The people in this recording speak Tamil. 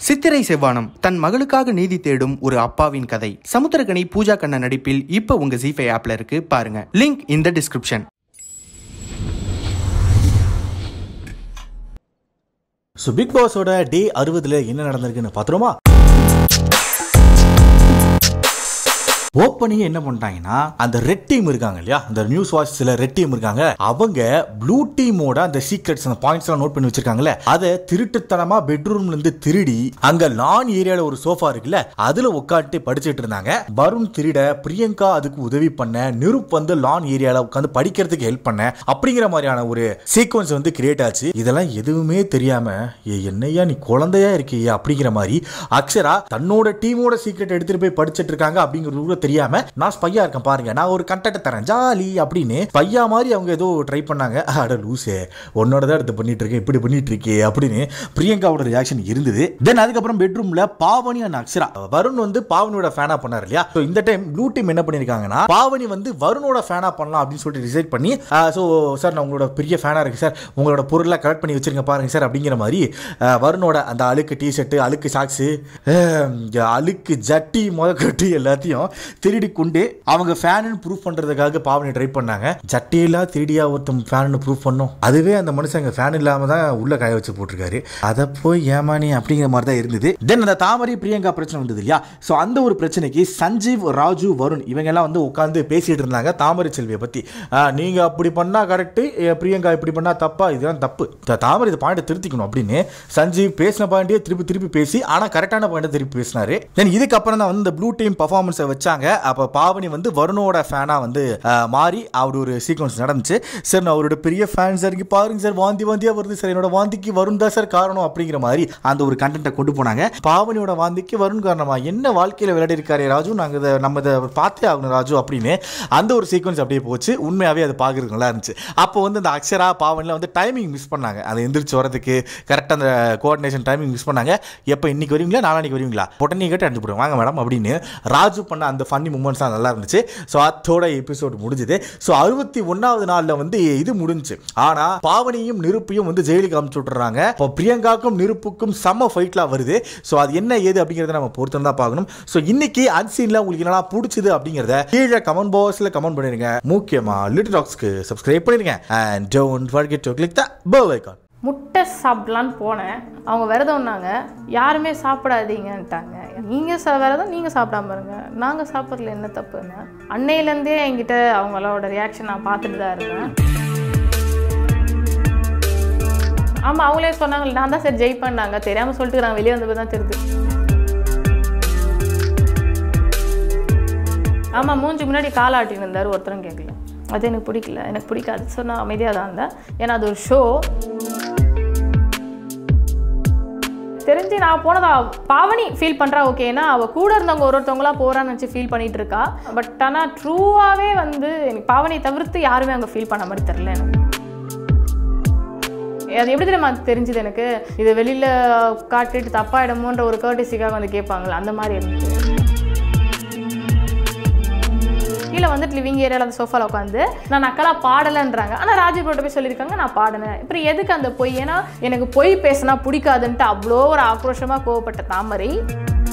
சித்திரை செவ்வானம் தன் மகளுக்காக நீதி தேடும் ஒரு அப்பாவின் கதை சமுத்திரகனி பூஜா கண்ணா நடிப்பில் இப்ப உங்க ஜிஃபை ஆப்ல இருக்கு பாருங்க லிங்க் இந்த டிஸ்கிரிப்ஷன் ஸோ பிக் பாஸோட டே அறுபதுல என்ன நடந்திருக்குன்னு பார்த்துருமா ஓப்பனிங் என்ன பண்ணிட்டாங்கன்னா அந்த ரெட் டீம் இருக்காங்க இல்லையா அந்த நியூஸ் வாட்ச்ல ரெட் டீம் இருக்காங்க அவங்க ப்ளூ டீமோட அந்த சீக்ரெட்ஸ் அந்த பாயிண்ட்ஸ் எல்லாம் நோட் பண்ணி வச்சிருக்காங்கல்ல அதை திருட்டுத்தனமா பெட்ரூம்ல இருந்து திருடி அங்க லான் ஏரியால ஒரு சோஃபா இருக்குல்ல அதுல உட்காந்துட்டு படிச்சிட்டு இருந்தாங்க வருண் திருட பிரியங்கா அதுக்கு உதவி பண்ண நிருப் வந்து லான் ஏரியால உட்காந்து படிக்கிறதுக்கு ஹெல்ப் பண்ண அப்படிங்கிற மாதிரியான ஒரு சீக்வன்ஸ் வந்து கிரியேட் ஆச்சு இதெல்லாம் எதுவுமே தெரியாம ஏ என்னையா நீ குழந்தையா இருக்கியா அப்படிங்கிற மாதிரி அக்ஷரா தன்னோட டீமோட சீக்ரெட் எடுத்துட்டு போய் படிச்சிட்டு இருக்காங்க அப்படிங்கிறது கூட தெரியாம நான் ஸ்பையா இருக்கேன் பாருங்க நான் ஒரு கண்டென்ட் தரேன் ஜாலி அப்படின்னு பையா மாதிரி அவங்க ஏதோ ட்ரை பண்ணாங்க அட லூசே உன்னோட தான் எடுத்து பண்ணிட்டு இருக்கேன் இப்படி பண்ணிட்டு இருக்கே அப்படின்னு பிரியங்காவோட ரியாக்ஷன் இருந்தது தென் அதுக்கப்புறம் பெட்ரூம்ல பாவனி அண்ட் அக்ஷரா வருண் வந்து பாவனியோட ஃபேனா பண்ணார் இல்லையா ஸோ இந்த டைம் ப்ளூ டீம் என்ன பண்ணிருக்காங்கன்னா பாவனி வந்து வருணோட ஃபேனா பண்ணலாம் அப்படின்னு சொல்லிட்டு டிசைட் பண்ணி ஸோ சார் நான் உங்களோட பெரிய ஃபேனா இருக்கு சார் உங்களோட பொருளை கலெக்ட் பண்ணி வச்சிருங்க பாருங்க சார் அப்படிங்கிற மாதிரி அஹ், வருணோட அந்த அழுக்கு டிஷர்ட்டு அழுக்கு சாக்ஸு அழுக்கு ஜட்டி முதக்கட்டு எல்லாத்தையும் திருடி கொண்டு அவங்க ஃபேனுன்னு ப்ரூஃப் பண்றதுக்காக பாவனி ட்ரை பண்ணாங்க ஜட்டியெல்லாம் திருடியா ஒருத்தன் ஃபேனுன்னு ப்ரூஃப் பண்ணோம் அதுவே அந்த மனுஷங்க ஃபேன் இல்லாம தான் உள்ள காய வச்சு போட்டிருக்காரு அதை போய் ஏமானி அப்படிங்கிற மாதிரி தான் இருந்தது தென் அந்த தாமரை பிரியங்கா பிரச்சனை வந்தது இல்லையா ஸோ அந்த ஒரு பிரச்சனைக்கு சஞ்சீவ் ராஜு வருண் இவங்க எல்லாம் வந்து உட்காந்து பேசிட்டு இருந்தாங்க தாமரை செல்வியை பத்தி ஆஹ், நீங்க அப்படி பண்ணா கரெக்ட் பிரியங்கா இப்படி பண்ணா தப்பா இதெல்லாம் தப்பு த- தாமரை இந்த பாயிண்ட்டை திருத்திக்கணும் அப்படின்னு சஞ்சீவ் பேசின பாயிண்டே திருப்பி திருப்பி பேசி ஆனா கரெக்டான பாயிண்டை திருப்பி பேசினாரு தென் இதுக்கப்புறம் தான் வந்து இந்த ப்ளூ டீம் பர்ஃபார்மன்ஸை வச்சாங்க அப்போ பாவனி வந்து வருணோட ஃபேனா வந்து ஆஹ், மாறி அவர் ஒரு சீக்வன்ஸ் நடந்துச்சு சார் நான் அவரோட பெரிய ஃபேன் சார் இங்கே பாருங்க சார் வாந்தி வாந்தியா வருது சார் என்னோட வாந்திக்கு வருண் தான் சார் காரணம் அப்படிங்கிற மாதிரி அந்த ஒரு கண்டென்ட்டை கொண்டு போனாங்க பாவனியோட வாந்திக்கு வருண் காரணமா என்ன வாழ்க்கையில் விளையாடி இருக்காரு ராஜு நாங்கள் இதை நம்ம இதை பார்த்தே ஆகணும் ராஜு அப்படின்னு அந்த ஒரு சீக்வன்ஸ் அப்படியே போச்சு உண்மையாகவே அது பார்க்குறதுக்கு நல்லா இருந்துச்சு அப்போ வந்து அந்த அக்ஷரா பாவனில் வந்து டைமிங் மிஸ் பண்ணாங்க அதை எந்திரிச்சு வரதுக்கு கரெக்டாக அந்த கோஆர்டினேஷன் டைமிங் மிஸ் பண்ணாங்க எப்போ இன்னைக்கு வருவீங்களா நாளானிக்கு வருவீங்களா உடனே கேட்டு அனுப்பி போடுவோம் வாங்க மேடம் அப்படின்னு ராஜு பண்ண அந்த ஃபன்னி மூமெண்ட்ஸ் தான் நல்லா இருந்துச்சு ஸோ அதோட எபிசோட் முடிஞ்சுது ஸோ அறுபத்தி ஒன்றாவது நாளில் வந்து இது முடிஞ்சுச்சு ஆனால் பாவனியும் நிருப்பையும் வந்து ஜெயிலுக்கு அமுச்சு விட்டுறாங்க இப்போ பிரியங்காக்கும் நிருப்புக்கும் செம்ம ஃபைட்லாம் வருது ஸோ அது என்ன ஏது அப்படிங்கிறத நம்ம பொறுத்து தான் பார்க்கணும் ஸோ இன்னைக்கு அன்சீனில் உங்களுக்கு என்னெல்லாம் பிடிச்சது அப்படிங்கிறத கீழே கமெண்ட் பாக்ஸில் கமெண்ட் பண்ணிடுங்க முக்கியமாக லிட்டில் டாக்ஸ்க்கு சப்ஸ்கிரைப் பண்ணிடுங்க and don't forget to click the bell icon முட்டை சாப்பிடலான்னு போனேன் அவங்க விரதம்னாங்க யாருமே சாப்பிடாதீங்கன்ட்டாங்க நீங்கள் சா விரதம் நீங்கள் சாப்பிடாம இருங்க நாங்கள் சாப்பிட்றதுல என்ன தப்புன்னு அன்னையிலேருந்தே என்கிட்ட அவங்களோட ரியாக்ஷன் நான் பார்த்துட்டு தான் இருக்கேன் ஆமாம் அவங்களே சொன்னாங்க நான் தான் சரி ஜெயிப்பேன்னாங்க தெரியாமல் சொல்லிட்டு நான் வெளியே வந்தப்போ தான் தெரியுது ஆமாம் மூஞ்சி முன்னாடி காலாட்டின்னு இருந்தார் ஒருத்தரும் கேட்கல அது எனக்கு பிடிக்கல எனக்கு பிடிக்காது ஸோ நான் அமைதியாக தான் இருந்தேன் ஏன்னா அது ஒரு ஷோ தெரிஞ்சு நான் போனதா பாவனி ஃபீல் பண்ணுறா ஓகேனா அவள் கூட இருந்தவங்க ஒரு ஒருத்தவங்களா போகிறான்னு நினச்சி ஃபீல் பண்ணிட்டு இருக்கா பட் ஆனால் ட்ரூவாகவே வந்து எனக்கு பாவனியை தவிர்த்து யாருமே அங்கே ஃபீல் பண்ண மாதிரி தெரில எனக்கு அது எப்படி தெரியுமா தெரிஞ்சுது எனக்கு இது வெளியில் காட்டிட்டு தப்பாயிடுமோன்ற ஒரு கேர்டிசிக்காக வந்து கேட்பாங்களே அந்த மாதிரி இருந்துச்சு கீழே வந்துட்டு லிவிங் ஏரியாவில் அந்த சோஃபாவில் உட்காந்து நான் நக்கலாக பாடலைன்றாங்க ஆனால் ராஜீவ் ரோட்ட போய் சொல்லியிருக்காங்க நான் பாடினேன் அப்புறம் எதுக்கு அந்த பொய் ஏன்னா எனக்கு பொய் பேசினா பிடிக்காதுன்ட்டு அவ்வளோ ஒரு ஆக்ரோஷமாக கோவப்பட்ட தாமரை